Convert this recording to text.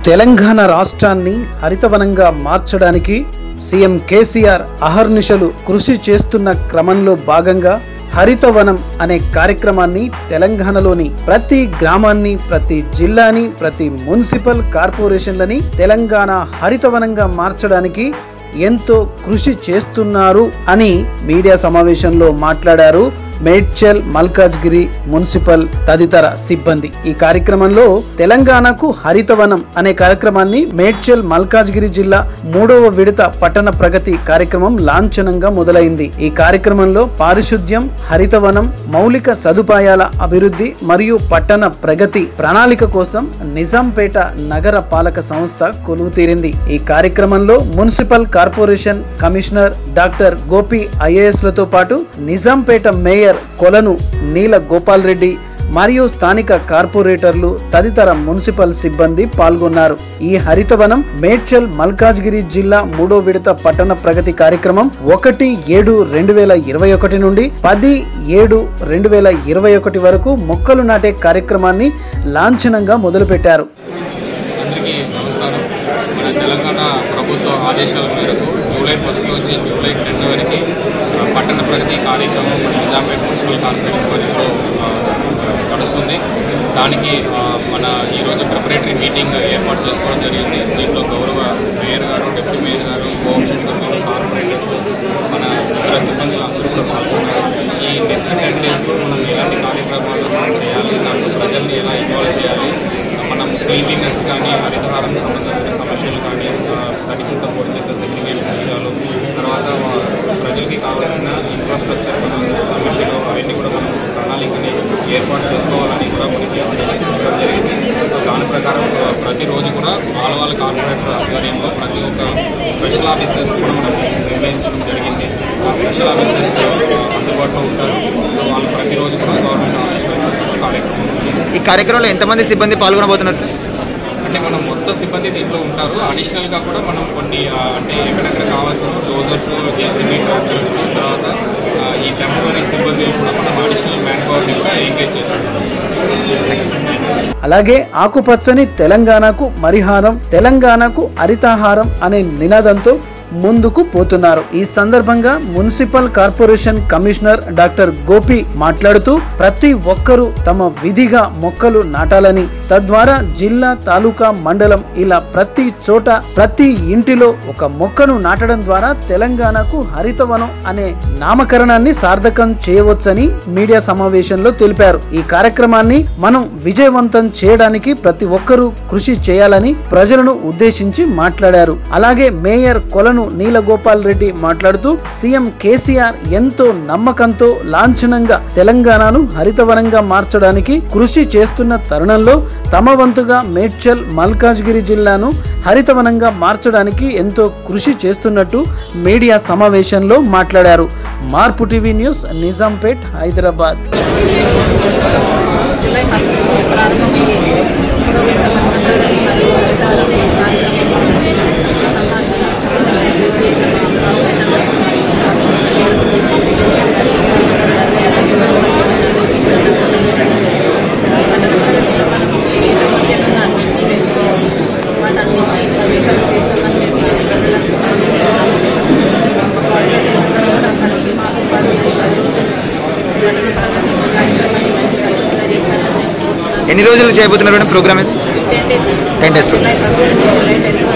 తెలంగాణ రాష్ట్రాన్ని హరితవనంగా మార్చడానికి సీఎం కేసీఆర్ అహర్నిశలు కృషి చేస్తున్న క్రమంలో భాగంగా హరితవనం అనే కార్యక్రమాన్ని తెలంగాణలోని ప్రతి గ్రామాన్ని ప్రతి జిల్లాని ప్రతి మున్సిపల్ కార్పొరేషన్లని తెలంగాణ హరితవనంగా మార్చడానికి ఎంతో కృషి చేస్తున్నారు అని మీడియా సమావేశంలో మాట్లాడారు మేడ్చల్ మల్కాజ్గిరి మున్సిపల్ తదితర సిబ్బంది ఈ కార్యక్రమంలో తెలంగాణకు హరితవనం అనే కార్యక్రమాన్ని మేడ్చల్ మల్కాజ్గిరి జిల్లా మూడవ విడత పట్టణ ప్రగతి కార్యక్రమం లాంఛనంగా మొదలైంది ఈ కార్యక్రమంలో పారిశుద్ధ్యం హరితవనం మౌలిక సదుపాయాల అభివృద్ధి మరియు పట్టణ ప్రగతి ప్రణాళిక కోసం నిజాంపేట నగర పాలక సంస్థ కొలువు తీరింది ఈ కార్యక్రమంలో municipal corporation commissioner doctor Gopi IAS లతో పాటు నిజాంపేట మేయర్ కొలను నీల గోపాల్ రెడ్డి మరియు స్థానిక కార్పొరేటర్లు తదితర మున్సిపల్ సిబ్బంది పాల్గొన్నారు ఈ హరితవనం మేడ్చల్ మల్కాజ్గిరి జిల్లా మూడో విడత పట్టణ ప్రగతి కార్యక్రమం ఒకటి ఏడు రెండు వేల ఇరవై ఒకటి నుండి పది ఏడు రెండు వేల ఇరవై ఒకటి వరకు మొక్కలు నాటే కార్యక్రమాన్ని లాంఛనంగా మొదలుపెట్టారు అందరికీ నమస్కారం మన తెలంగాణ ప్రభుత్వ ఆదేశాల మేరకు జూలై ఫస్ట్ నుంచి జూలై టెన్ వరకు ఆ, పట్టణ ప్రగతి కార్యక్రమం మన నిజాంపేట మున్సిపల్ కార్పొరేషన్ పరిధిలో ఆ, నడుస్తుంది దానికి ఆ, మన ఈరోజు ప్రిపరేటరీ మీటింగ్ ఏర్పాటు చేసుకోవడం జరిగింది దీంట్లో గౌరవ మేయర్ గారు డిప్యూటీ మేయర్ గారు కోఆప్షన్ సభ్యులు కార్పొరేటర్స్ మన ఇతర సిబ్బందులు అందరూ కూడా పాల్గొన్నారు ఈ నెక్స్ట్ టెన్ డేస్లో మనం ఎలాంటి కార్యక్రమాలు మనం చేయాలి దాంట్లో ప్రజల్ని ఎలా ఇన్వాల్వ్ చేయాలి మనం క్లీన్లీనెస్ కానీ హరితహారం సంబంధించిన సమస్యలు కానీ ఆ, తడి చెత్త పొడి చెత్త సెగ్రిగేషన్ విషయాలు తర్వాత వా- ప్రజలకి కావాల్సిన ఇన్ఫ్రాస్ట్రక్చర్ సంబంధించిన సమస్యలు అవన్నీ కూడా మనం ఒక ప్రణాళికని ఏర్పాటు చేసుకోవాలని కూడా మనకి ఆదేశించడం జరిగింది సో దాని ప్రకారం ఆ, ప్రతిరోజు కూడా వాళ్ళ వాళ్ళ కార్పొరేటర్ ఆధ్వర్యంలో ప్రతి ఒక్క స్పెషల్ ఆఫీసర్స్ కూడా మనం నిర్ణయించడం జరిగింది ఆ స్పెషల్ ఆఫీసర్స్ అందుబాటులో ఉంటారు సో వాళ్ళు ప్రతిరోజు కూడా గవర్నమెంట్ ఆదేశాల ప్రకారం కార్యక్రమం చేస్తారు ఈ కార్యక్రమంలో ఎంతమంది సిబ్బంది పాల్గొనబోతున్నారు సార్ అంటే మనం మొత్తం సిబ్బంది దీంట్లో ఉంటారు అడిషనల్ గా కూడా మనం కొన్ని ఆ, అంటే ఎక్కడెక్కడ కావాల్సిన డోజర్స్ జేసీబీ ట్రాక్టర్స్ తర్వాత ఆ, ఈ టెంపరీ సిబ్బందిని కూడా మనం అడిషనల్ మ్యాన్ పవర్ని కూడా ఎంగేజ్ చేస్తున్నాం అలాగే ఆకుపచ్చని తెలంగాణకు మరిహారం తెలంగాణకు హరితాహారం అనే నినాదంతో ముందుకు పోతున్నారు ఈ సందర్భంగా municipal corporation commissioner doctor Gopi మాట్లాడుతూ ప్రతి ఒక్కరూ తమ విధిగా మొక్కలు నాటాలని తద్వారా జిల్లా తాలూకా మండలం ఇలా ప్రతి చోట ప్రతి ఇంటిలో ఒక మొక్కను నాటడం ద్వారా తెలంగాణకు హరితవనం అనే నామకరణాన్ని సార్థకం చేయవచ్చని మీడియా సమావేశంలో తెలిపారు ఈ కార్యక్రమాన్ని మనం విజయవంతం చేయడానికి ప్రతి ఒక్కరూ కృషి చేయాలని ప్రజలను ఉద్దేశించి మాట్లాడారు అలాగే మేయర్ కొలను నీలగోపాల్ రెడ్డి మాట్లాడుతూ సీఎం కేసీఆర్ ఎంతో నమ్మకంతో లాంఛనంగా తెలంగాణను హరితవనంగా మార్చడానికి కృషి చేస్తున్న తరుణంలో తమ వంతుగా మేడ్చల్ మల్కాజ్గిరి జిల్లాను హరితవనంగా మార్చడానికి ఎంతో కృషి చేస్తున్నట్టు మీడియా సమావేశంలో మాట్లాడారు మార్పు TV news Nizampet Hyderabad July first నుంచి ప్రారంభమయ్యే మూడో విడత మండలి మరియు హరితారం కార్యక్రమంలో సన్మాన సమావేశాలు చేసిన మా కార్పొరేటర్లకు మరియు కమిషనర్ గారు, కమిషనర్ గారు, అలాగే మున్సిపల్ సెక్రటరీ గారు, ఈ పట్టణ ప్రగతిలో మనకు ఏ సమస్యలు ఉన్నా అన్నింటినీ వెలికితీసి వాటన్నింటినీ పరిష్కారం చేస్తామని చెప్పి ప్రజలకు హామీ ఇస్తున్నాము. మా కోఆర్డినేటర్స్ అందరూ కూడా కలిసి మాతో పాటు ఈ పది రోజులు పట్టణ ప్రగతి కార్యక్రమాన్ని మంచి సక్సెస్గా చేస్తారని నేను కోరుతున్నాను. ఎన్ని రోజులు చేయబోతున్నారు మేడం ప్రోగ్రామ్ ఇది ten days ten days July first నుంచి జూలై టెన్